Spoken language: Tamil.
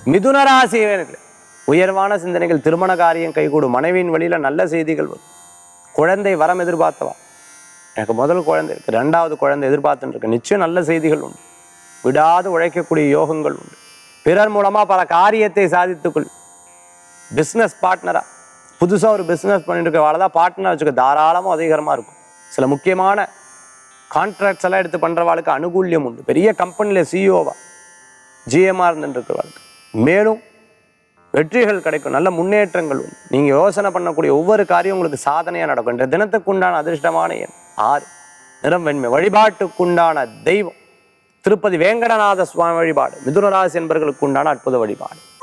மிதுன ராசி நேயர்களே, உயர்வான சிந்தனைகள் திருமண காரியம் கைகூடும் மனைவியின் வழியில நல்ல செய்திகள் வரும் குழந்தை வரம் எதிர்பார்த்தவா எனக்கு முதல் குழந்தை இருக்கு ரெண்டாவது குழந்தை எதிர்பார்த்துட்டு இருக்கு நிச்சயம் நல்ல செய்திகள் உண்டு விடாது உழைக்கக்கூடிய யோகங்கள் உண்டு பிறர் மூலமா பல காரியத்தை சாதித்துக்கொள் பிஸ்னஸ் பார்ட்னரா புதுசா ஒரு பிஸ்னஸ் பண்ணிட்டு இருக்க தான் பார்ட்னர் வச்சுக்க தாராளமாக அதிகரமா இருக்கும் சில முக்கியமான கான்ட்ராக்ட்ஸ் எல்லாம் எடுத்து பண்றவாளுக்கு அனுகூல்யம் உண்டு பெரிய கம்பெனியில சிஇஓவா ஜிஎம்ஆர் இருந்துட்டு இருக்கிறவாளுக்கு மேலும் வெற்றிகள் கிடைக்கும் நல்ல முன்னேற்றங்கள் உண்டு நீங்க யோசனை பண்ணக்கூடிய ஒவ்வொரு காரியம் உங்களுக்கு சாதனையா நடக்கும் இந்த தினத்துக்குண்டான அதிர்ஷ்டமான எண் ஆறு நிறம் வெண்மை வழிபாட்டுக்குண்டான தெய்வம் திருப்பதி வேங்கடநாத சுவாமி வழிபாடு மிதுனராசி என்பவர்களுக்கு உண்டான அற்புத வழிபாடு